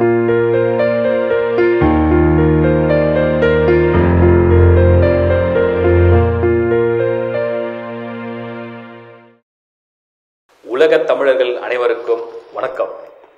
உலகத் தமிழர்கள் அனைவருக்கும் வணக்கம்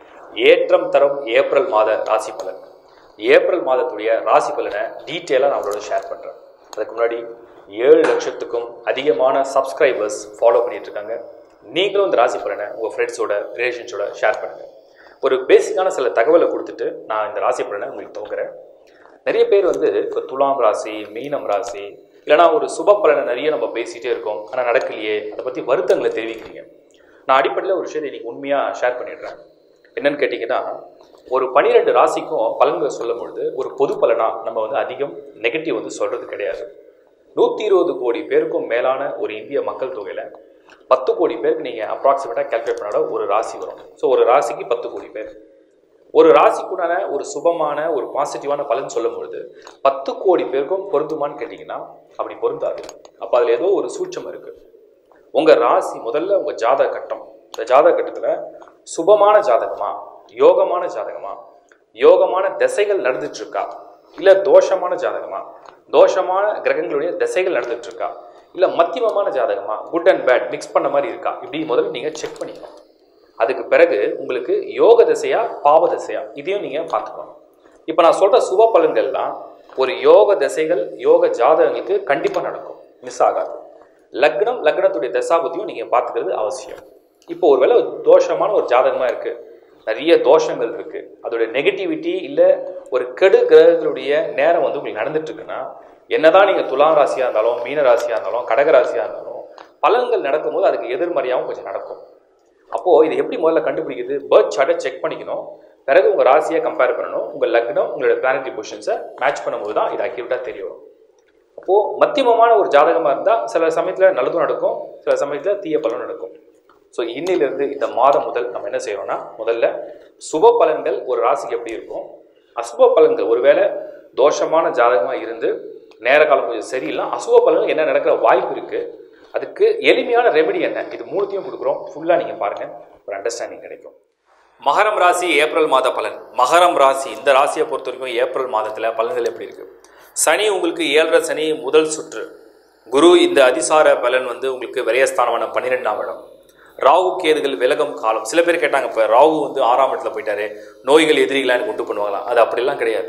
ஏற்றம் தரும் ஏப்ரல் மாத ராசி பலன் ஏப்ரல் மாதத்துடைய ராசி பலனை டீட்டெயிலாக நான் அவங்களோட ஷேர் பண்ணுறேன் அதுக்கு முன்னாடி ஏழு லட்சத்துக்கும் அதிகமான சப்ஸ்கிரைபர்ஸ் ஃபாலோ பண்ணிட்டு இருக்காங்க நீங்களும் இந்த ராசி பலனை உங்கள் ஃப்ரெண்ட்ஸோட ரிலேஷன்ஸோட ஷேர் பண்ணுங்கள் ஒரு பேசிக்கான சில தகவலை கொடுத்துட்டு நான் இந்த ராசி பலனை உங்களுக்கு துவங்குறேன் நிறைய பேர் வந்து இப்போ துலாம் ராசி மீனம் ராசி இல்லைனா ஒரு சுப பலனை நிறைய நம்ம பேசிகிட்டே இருக்கோம் ஆனால் நடக்கலையே அதை பற்றி வருத்தங்களை தெரிவிக்கிறீங்க நான் அடிப்படையில் ஒரு விஷயத்தை இன்னைக்கு உண்மையாக ஷேர் பண்ணிடுறேன் என்னன்னு கேட்டிங்கன்னா ஒரு பனிரெண்டு ராசிக்கும் பலன்களை சொல்லும் பொழுது ஒரு பொது பலனாக நம்ம வந்து அதிகம் நெகட்டிவ் வந்து சொல்கிறது கிடையாது நூற்றி இருபது கோடி பேருக்கும் மேலான ஒரு இந்திய மக்கள் தொகையில் பத்து கோடி பேருக்கு நீங்கள் அப்ராக்சிமேட்டாக கேல்குலேட் பண்ணாட ஒரு ராசி வரும் ஸோ ஒரு ராசிக்கு பத்து கோடி பேர் ஒரு ராசிக்குண்டான ஒரு சுபமான ஒரு பாசிட்டிவான பலன் சொல்லும் பொழுது பத்து கோடி பேருக்கும் பொருந்துமான்னு கேட்டிங்கன்னா அப்படி பொருந்தாது அப்போ அதில் ஏதோ ஒரு சூட்சம் இருக்குது உங்கள் ராசி முதல்ல உங்கள் ஜாதக கட்டம் இந்த ஜாதக கட்டத்தில் சுபமான ஜாதகமா யோகமான ஜாதகமா யோகமான திசைகள் நடந்துட்டு இருக்கா இல்லை தோஷமான ஜாதகமா தோஷமான கிரகங்களுடைய திசைகள் நடந்துட்டு இருக்கா இல்லை மத்தியமமான ஜாதகமா குட் அண்ட் பேட் மிக்ஸ் பண்ண மாதிரி இருக்கா இப்படி முதல்ல நீங்கள் செக் பண்ணிக்கணும் அதுக்கு பிறகு உங்களுக்கு யோக திசையா பாவ திசையா இதையும் நீங்கள் பார்த்துக்கணும் இப்போ நான் சொல்கிற சுப பலன்கள்லாம் ஒரு யோக திசைகள் யோக ஜாதகங்களுக்கு கண்டிப்பாக நடக்கும் மிஸ் ஆகாது லக்னம் லக்னத்துடைய தசாபதியும் நீங்கள் பார்த்துக்கிறது அவசியம் இப்போ ஒருவேளை ஒரு தோஷமான ஒரு ஜாதகமாக இருக்குது நிறைய தோஷங்கள் இருக்குது அதோடைய நெகட்டிவிட்டி இல்லை ஒரு கெடு கிரகங்களுடைய நேரம் வந்து உங்களுக்கு நடந்துட்டு இருக்குன்னா என்னதான் நீங்கள் துலாம் ராசியாக இருந்தாலும் மீன ராசியாக இருந்தாலும் கடக ராசியாக இருந்தாலும் பலன்கள் நடக்கும்போது அதுக்கு எதிர்மறையாகவும் கொஞ்சம் நடக்கும் அப்போது இது எப்படி முதல்ல கண்டுபிடிக்குது பேர்த் சார்ட்டை செக் பண்ணிக்கணும் பிறகு உங்கள் ராசியை கம்பேர் பண்ணணும் உங்கள் லக்னம் உங்களோட பிளானட்டரி பொசிஷன்ஸை மேட்ச் பண்ணும்போது தான் இது அக்யூரேட்டாக தெரிய வரும் அப்போது மத்தியமமான ஒரு ஜாதகமாக இருந்தால் சில சமயத்தில் நல்லதும் நடக்கும் சில சமயத்தில் தீய பலனும் நடக்கும் ஸோ இன்னிலிருந்து இந்த மாதம் முதல் நம்ம என்ன செய்யறோம்னா முதல்ல சுப பலன்கள் ஒரு ராசிக்கு எப்படி இருக்கும் அசுப பலன்கள் ஒருவேளை தோஷமான ஜாதகமாக இருந்து நேர காலம் கொஞ்சம் சரியில்லை அசுப பலன்கள் என்ன நடக்கிற வாய்ப்பு இருக்குது அதுக்கு எளிமையான ரெமெடி என்ன இது மூணுத்தையும் கொடுக்குறோம் ஃபுல்லாக நீங்கள் பாருங்கள் ஒரு அண்டர்ஸ்டாண்டிங் கிடைக்கும் மகரம் ராசி ஏப்ரல் மாத பலன் மகரம் ராசி இந்த ராசியை பொறுத்த வரைக்கும் ஏப்ரல் மாதத்தில் பலன்கள் எப்படி இருக்குது சனி உங்களுக்கு ஏழரை சனி முதல் சுற்று குரு இந்த அதிசார பலன் வந்து உங்களுக்கு விரயஸ்தானமான பன்னிரெண்டாம் இடம் ராகு கேதுகள் விலகும் காலம் சில பேர் கேட்டாங்க இப்போ ராகு வந்து ஆறாம் இடத்துல போயிட்டாரு நோய்கள் எதிரிகளான்னு கொண்டு பண்ணுவாங்களாம் அது அப்படிலாம் கிடையாது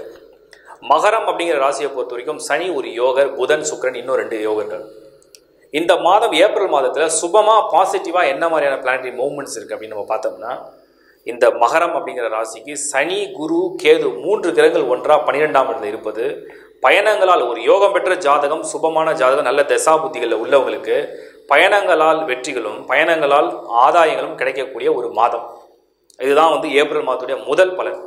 மகரம் அப்படிங்கிற ராசியை பொறுத்த வரைக்கும் சனி ஒரு யோகர் புதன் சுக்கிரன் இன்னும் ரெண்டு யோகர்கள் இந்த மாதம் ஏப்ரல் மாதத்தில் சுபமாக பாசிட்டிவாக என்ன மாதிரியான பிளானட்டரி மூவ்மெண்ட்ஸ் இருக்குது அப்படின்னு நம்ம பார்த்தோம்னா இந்த மகரம் அப்படிங்கிற ராசிக்கு சனி குரு கேது மூன்று கிரகங்கள் ஒன்றாக பன்னிரெண்டாம் இடத்துல இருப்பது பயணங்களால் ஒரு யோகம் பெற்ற ஜாதகம் சுபமான ஜாதகம் நல்ல தசா புத்திகளில் உள்ளவங்களுக்கு பயணங்களால் வெற்றிகளும் பயணங்களால் ஆதாயங்களும் கிடைக்கக்கூடிய ஒரு மாதம் இதுதான் வந்து ஏப்ரல் மாதத்துடைய முதல் பலன்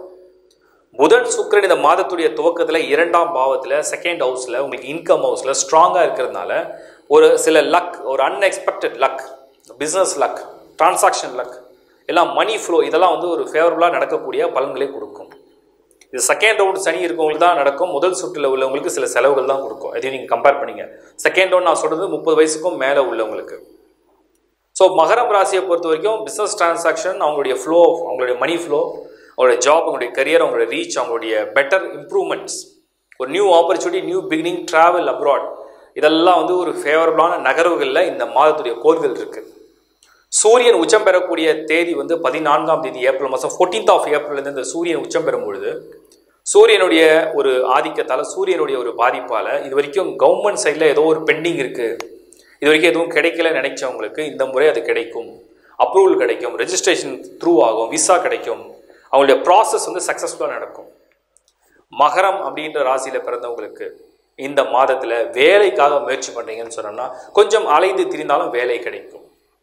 புதன் சுக்கிரன் இந்த மாதத்துடைய துவக்கத்தில் இரண்டாம் பாவத்தில் செகண்ட் ஹவுஸில் உங்களுக்கு இன்கம் ஹவுஸில் ஸ்ட்ராங்காக இருக்கிறதுனால ஒரு சில லக் ஒரு unexpected luck business luck transaction luck எல்லாம் மணி ஃப்ளோ இதெல்லாம் வந்து ஒரு ஃபேவரபுளாக நடக்கக்கூடிய பலன்களை கொடுக்கும் இது செகண்ட் ரவுண்ட் சனி இருக்கவங்களுக்கு தான் நடக்கும் முதல் சுற்றில் உள்ளவங்களுக்கு சில செலவுகள் தான் கொடுக்கும் இதையும் நீங்கள் கம்பேர் பண்ணிங்க செகண்ட் ரவுண்ட் நான் சொல்கிறது முப்பது வயசுக்கும் மேலே உள்ளவங்களுக்கு ஸோ மகரம் ராசியை பொறுத்த வரைக்கும் பிஸ்னஸ் டிரான்சாக்ஷன் அவங்களுடைய ஃப்ளோ அவங்களுடைய மணி ஃப்ளோ அவங்களுடைய ஜாப் அவங்களுடைய கரியர் அவங்களுடைய ரீச் அவங்களுடைய பெட்டர் இம்ப்ரூவ்மெண்ட்ஸ் ஒரு new opportunity new beginning travel abroad இதெல்லாம் வந்து ஒரு ஃபேவரபுளான நகர்வுகளில் இந்த மாதத்துடைய கோள்கள் இருக்குது சூரியன் உச்சம் பெறக்கூடிய தேதி வந்து பதினான்காம் தேதி ஏப்ரல் மாதம் ஃபோர்டீன்த் ஆஃப் ஏப்ரல்லேருந்து இந்த சூரியன் உச்சம் பெறும் பொழுது சூரியனுடைய ஒரு ஆதிக்கத்தால் சூரியனுடைய ஒரு பாதிப்பால் இது வரைக்கும் கவர்மெண்ட் சைடில் ஏதோ ஒரு பெண்டிங் இருக்குது இது வரைக்கும் எதுவும் கிடைக்கல நினைச்சவங்களுக்கு இந்த முறை அது கிடைக்கும் அப்ரூவல் கிடைக்கும் ரெஜிஸ்ட்ரேஷன் த்ரூ ஆகும் விசா கிடைக்கும் அவங்களுடைய ப்ராசஸ் வந்து சக்ஸஸ்ஃபுல்லாக நடக்கும் மகரம் அப்படின்ற ராசியில் பிறந்தவங்களுக்கு இந்த மாதத்தில் வேலைக்காக முயற்சி பண்ணுறீங்கன்னு சொன்னோம்னா கொஞ்சம் அலைந்து திரிந்தாலும் வேலை கிடைக்கும்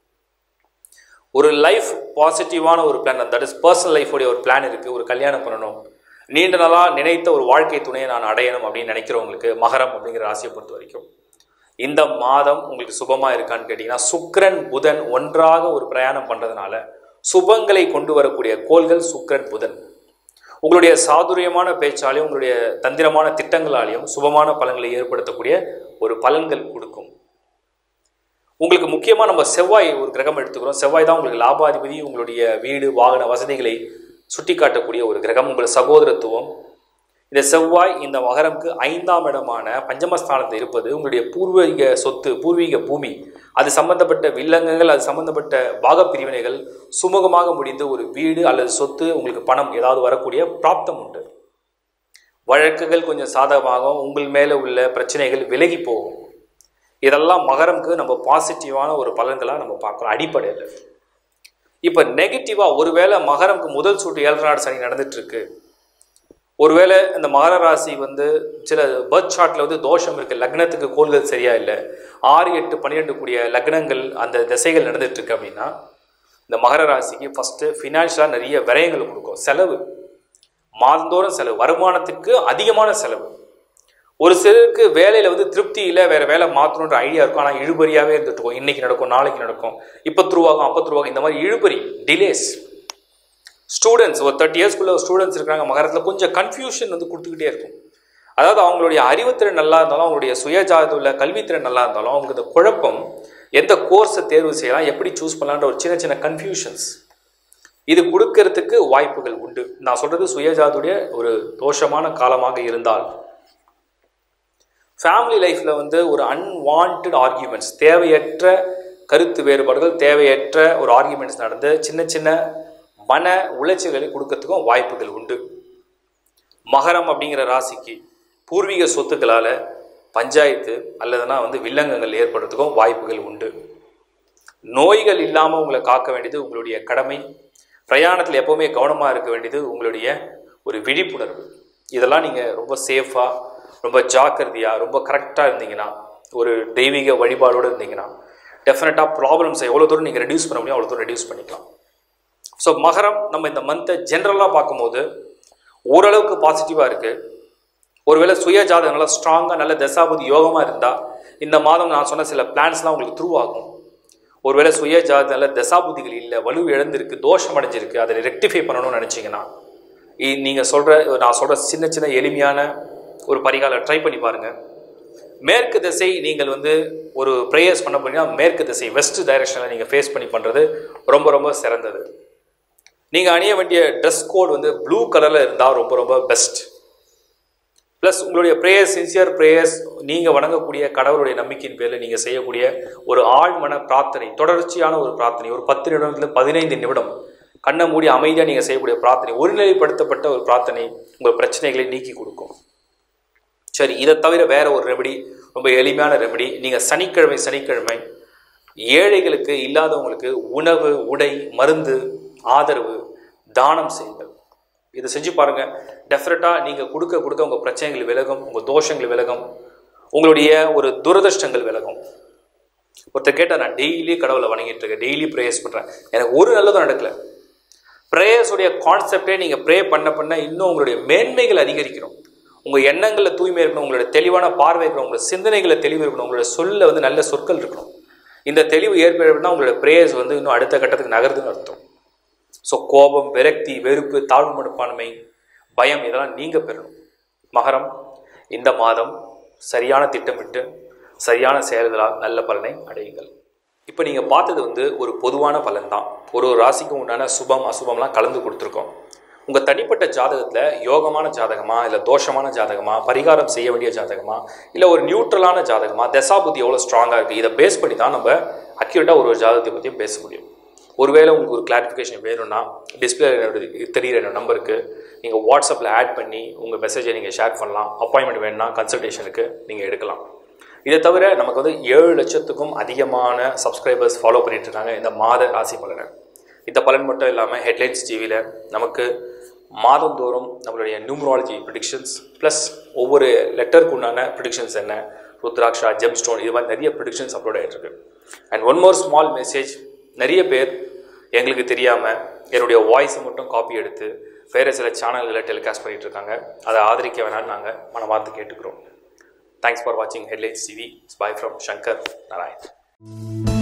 ஒரு லைஃப் பாசிட்டிவான ஒரு பிளான் தட் இஸ் பர்சனல் லைஃபோடைய ஒரு பிளான் இருக்குது ஒரு கல்யாணம் பண்ணணும் நீண்ட நாளாக நினைத்த ஒரு வாழ்க்கை துணையை நான் அடையணும் அப்படின்னு நினைக்கிறவங்களுக்கு மகரம் அப்படிங்கிற ராசியை பொறுத்த வரைக்கும் இந்த மாதம் உங்களுக்கு சுபமாக இருக்கான்னு கேட்டிங்கன்னா சுக்கிரன் புதன் ஒன்றாக ஒரு பிரயாணம் பண்ணுறதுனால சுபங்களை கொண்டு வரக்கூடிய கோள்கள் சுக்கிரன் புதன் உங்களுடைய சாதுரியமான பேச்சாலையும் உங்களுடைய தந்திரமான திட்டங்களாலையும் சுபமான பலன்களை ஏற்படுத்தக்கூடிய ஒரு பலன்கள் கொடுக்கும் உங்களுக்கு முக்கியமாக நம்ம செவ்வாய் ஒரு கிரகம் எடுத்துக்கிறோம் செவ்வாய் தான் உங்களுக்கு லாபாதிபதி உங்களுடைய வீடு வாகன வசதிகளை சுட்டி காட்டக்கூடிய ஒரு கிரகம் உங்கள் சகோதரத்துவம் இந்த செவ்வாய் இந்த மகரம்க்கு ஐந்தாம் இடமான பஞ்சமஸ்தானத்தில் இருப்பது உங்களுடைய பூர்வீக சொத்து பூர்வீக பூமி அது சம்பந்தப்பட்ட வில்லங்கங்கள் அது சம்பந்தப்பட்ட பாகப்பிரிவினைகள் சுமூகமாக முடிந்து ஒரு வீடு அல்லது சொத்து உங்களுக்கு பணம் ஏதாவது வரக்கூடிய பிராப்தம் உண்டு வழக்குகள் கொஞ்சம் சாதகமாகும் உங்கள் மேலே உள்ள பிரச்சனைகள் விலகி போகும் இதெல்லாம் மகரம்க்கு நம்ம பாசிட்டிவான ஒரு பலன்களாக நம்ம பார்க்குறோம் அடிப்படையில் இப்போ நெகட்டிவாக ஒருவேளை மகரம்க்கு முதல் சூட்டு ஏழரை நாடு சனி நடந்துட்டு இருக்கு ஒருவேளை இந்த மகர ராசி வந்து சில பர்த் சார்ட்டில் வந்து தோஷம் இருக்குது லக்னத்துக்கு கோள்கள் சரியா இல்லை ஆறு எட்டு பன்னிரெண்டு கூடிய லக்னங்கள் அந்த திசைகள் நடந்துட்டு இருக்கு அப்படின்னா இந்த மகர ராசிக்கு ஃபஸ்ட்டு ஃபினான்ஷியலாக நிறைய விரயங்கள் கொடுக்கும் செலவு மாதந்தோறும் செலவு வருமானத்துக்கு அதிகமான செலவு ஒரு சிலருக்கு வேலையில் வந்து திருப்தி இல்லை வேறு வேலை மாற்றணுன்ற ஐடியா இருக்கும் ஆனால் இழுபறியாகவே இருந்துட்டு இருக்கும் இன்னைக்கு நடக்கும் நாளைக்கு நடக்கும் இப்போ த்ரூவாகும் அப்போ த்ரூவாகும் இந்த மாதிரி இழுபறி டிலேஸ் ஸ்டூடெண்ட்ஸ் ஒரு தேர்ட்டி இயர்ஸ்க்குள்ள ஸ்டூடெண்ட்ஸ் இருக்காங்க மகரத்தில் கொஞ்சம் கன்ஃபியூஷன் வந்து கொடுத்துக்கிட்டே இருக்கும் அதாவது அவங்களுடைய அறிவுத்திறன் நல்லா இருந்தாலும் அவங்களுடைய சுயஜாதத்தில் உள்ள கல்வித்திறன் நல்லா இருந்தாலும் அவங்களுக்கு இந்த குழப்பம் எந்த கோர்ஸை தேர்வு செய்யலாம் எப்படி சூஸ் பண்ணலான்ற ஒரு சின்ன சின்ன கன்ஃபியூஷன்ஸ் இது கொடுக்கறதுக்கு வாய்ப்புகள் உண்டு நான் சொல்றது சுயஜாதுடைய ஒரு தோஷமான காலமாக இருந்தால் ஃபேமிலி லைஃப்பில் வந்து ஒரு அன்வான்ட் ஆர்கியூமெண்ட்ஸ் தேவையற்ற கருத்து வேறுபாடுகள் தேவையற்ற ஒரு ஆர்கியூமெண்ட்ஸ் நடந்து சின்ன சின்ன மன உளைச்சல்களை கொடுக்கறதுக்கும் வாய்ப்புகள் உண்டு மகரம் அப்படிங்கிற ராசிக்கு பூர்வீக சொத்துக்களால் பஞ்சாயத்து அல்லதுனா வந்து வில்லங்கங்கள் ஏற்படுறதுக்கும் வாய்ப்புகள் உண்டு நோய்கள் இல்லாமல் உங்களை காக்க வேண்டியது உங்களுடைய கடமை பிரயாணத்தில் எப்போவுமே கவனமாக இருக்க வேண்டியது உங்களுடைய ஒரு விழிப்புணர்வு இதெல்லாம் நீங்கள் ரொம்ப சேஃபாக ரொம்ப ஜாக்கிரதையாக ரொம்ப கரெக்டாக இருந்தீங்கன்னா ஒரு தெய்வீக வழிபாடோடு இருந்தீங்கன்னா டெஃபினட்டாக ப்ராப்ளம்ஸை எவ்வளோ தூரம் நீங்கள் ரெடியூஸ் பண்ண முடியும் அவ்வளோ தூரம் ரெடியூஸ் பண்ணிக்கலாம் ஸோ மகரம் நம்ம இந்த மந்த்தை ஜென்ரலாக பார்க்கும்போது ஓரளவுக்கு பாசிட்டிவாக இருக்குது ஒருவேளை சுய ஜாதகம் நல்லா ஸ்ட்ராங்காக நல்ல தசாபதி யோகமாக இருந்தால் இந்த மாதம் நான் சொன்ன சில பிளான்ஸ்லாம் உங்களுக்கு த்ரூ ஆகும் ஒருவேளை சுய ஜாதகத்தில் தசாபுதிகள் இல்லை வலு இழந்திருக்கு தோஷம் அடைஞ்சிருக்கு அதை ரெக்டிஃபை பண்ணணும்னு நினச்சிங்கன்னா நீங்கள் சொல்கிற நான் சொல்கிற சின்ன சின்ன எளிமையான ஒரு பரிகாலம் ட்ரை பண்ணி பாருங்கள் மேற்கு திசை நீங்கள் வந்து ஒரு ப்ரேயர்ஸ் பண்ண போனீங்கன்னா மேற்கு திசை வெஸ்ட் டைரெக்ஷனில் நீங்கள் ஃபேஸ் பண்ணி பண்ணுறது ரொம்ப ரொம்ப சிறந்தது நீங்கள் அணிய வேண்டிய ட்ரெஸ் கோட் வந்து ப்ளூ கலரில் இருந்தால் ரொம்ப ரொம்ப பெஸ்ட் ப்ளஸ் உங்களுடைய ப்ரேயர்ஸ் சின்சியர் ப்ரேயர்ஸ் நீங்கள் வணங்கக்கூடிய கடவுளுடைய நம்பிக்கையின் பேரில் நீங்கள் செய்யக்கூடிய ஒரு ஆழ்மன பிரார்த்தனை தொடர்ச்சியான ஒரு பிரார்த்தனை ஒரு பத்து நிமிடத்தில் பதினைந்து நிமிடம் கண்ணை மூடி அமைதியாக நீங்கள் செய்யக்கூடிய பிரார்த்தனை ஒருநிலைப்படுத்தப்பட்ட ஒரு பிரார்த்தனை உங்கள் பிரச்சனைகளை நீக்கி கொடுக்கும் சரி இதை தவிர வேற ஒரு ரெமடி ரொம்ப எளிமையான ரெமடி நீங்கள் சனிக்கிழமை சனிக்கிழமை ஏழைகளுக்கு இல்லாதவங்களுக்கு உணவு உடை மருந்து ஆதரவு தானம் செய்யுங்கள் இதை செஞ்சு பாருங்க டெஃபினட்டாக நீங்கள் கொடுக்க கொடுக்க உங்கள் பிரச்சனைகள் விலகும் உங்கள் தோஷங்கள் விலகும் உங்களுடைய ஒரு துரதிர்ஷ்டங்கள் விலகும் ஒருத்தர் கேட்டால் நான் டெய்லி கடவுளை வணங்கிட்டு இருக்கேன் டெய்லி ப்ரேயர்ஸ் பண்ணுறேன் எனக்கு ஒரு நல்லதும் நடக்கல ப்ரேயர்ஸுடைய கான்செப்டே நீங்கள் ப்ரே பண்ண பண்ண இன்னும் உங்களுடைய மேன்மைகள் அதிகரிக்கணும் உங்கள் எண்ணங்களில் தூய்மை இருக்கணும் உங்களுடைய தெளிவான பார்வை இருக்கணும் உங்களோட சிந்தனைகளை தெளிவு இருக்கணும் உங்களோட சொல்ல வந்து நல்ல சொற்கள் இருக்கணும் இந்த தெளிவு ஏற்படுத்தினா உங்களோட ப்ரேயர்ஸ் வந்து இன்னும் அடுத்த கட்டத்துக்கு நகருதுன்னு அர்த்தம் ஸோ கோபம் விரக்தி வெறுப்பு தாழ்வு மனப்பான்மை பயம் இதெல்லாம் நீங்க பெறணும் மகரம் இந்த மாதம் சரியான திட்டமிட்டு சரியான செயல்களால் நல்ல பலனை அடையுங்கள் இப்போ நீங்கள் பார்த்தது வந்து ஒரு பொதுவான பலன் தான் ஒரு ஒரு ராசிக்கும் உண்டான சுபம் அசுபம்லாம் கலந்து கொடுத்துருக்கோம் உங்கள் தனிப்பட்ட ஜாதகத்தில் யோகமான ஜாதகமா இல்லை தோஷமான ஜாதகமா பரிகாரம் செய்ய வேண்டிய ஜாதகமா இல்லை ஒரு நியூட்ரலான ஜாதகமா தசாபுத்தி எவ்வளோ ஸ்ட்ராங்காக இருக்குது இதை பேஸ் பண்ணி தான் நம்ம அக்யூரேட்டாக ஒரு ஒரு ஜாதகத்தை பற்றியும் பேச முடியும் ஒருவேளை உங்களுக்கு ஒரு கிளாரிஃபிகேஷன் வேணும்னா டிஸ்பிளே தெரிகிற என்னோட நம்பருக்கு நீங்கள் வாட்ஸ்அப்பில் ஆட் பண்ணி உங்கள் மெசேஜை நீங்கள் ஷேர் பண்ணலாம் அப்பாயின்மெண்ட் வேணும்னா கன்சல்டேஷனுக்கு நீங்கள் எடுக்கலாம் இதை தவிர நமக்கு வந்து ஏழு லட்சத்துக்கும் அதிகமான சப்ஸ்கிரைபர்ஸ் ஃபாலோ பண்ணிட்டு இருக்காங்க இந்த மாத ராசி பலனை இந்த பலன் மட்டும் இல்லாமல் ஹெட்லைன்ஸ் டிவியில் நமக்கு மாதந்தோறும் நம்மளுடைய நியூமராலஜி ப்ரிடிக்ஷன்ஸ் ப்ளஸ் ஒவ்வொரு லெட்டருக்கு உண்டான ப்ரிடிக்ஷன்ஸ் என்ன ருத்ராக்ஷா ஜெம் ஸ்டோன் இது மாதிரி நிறைய ப்ரிடிக்ஷன்ஸ் அப்லோட் ஆகிட்டு இருக்கு and one more small message நிறைய பேர் எங்களுக்கு தெரியாமல் என்னுடைய வாய்ஸை மட்டும் காப்பி எடுத்து வேறு சில சேனல்களை டெலிகாஸ்ட் பண்ணிட்டு இருக்காங்க அதை ஆதரிக்க வேணாம்னு நாங்கள் மனமார்ந்து கேட்டுக்கிறோம் தேங்க்ஸ் ஃபார் வாட்சிங் headlines TV bye from Shankar Narayan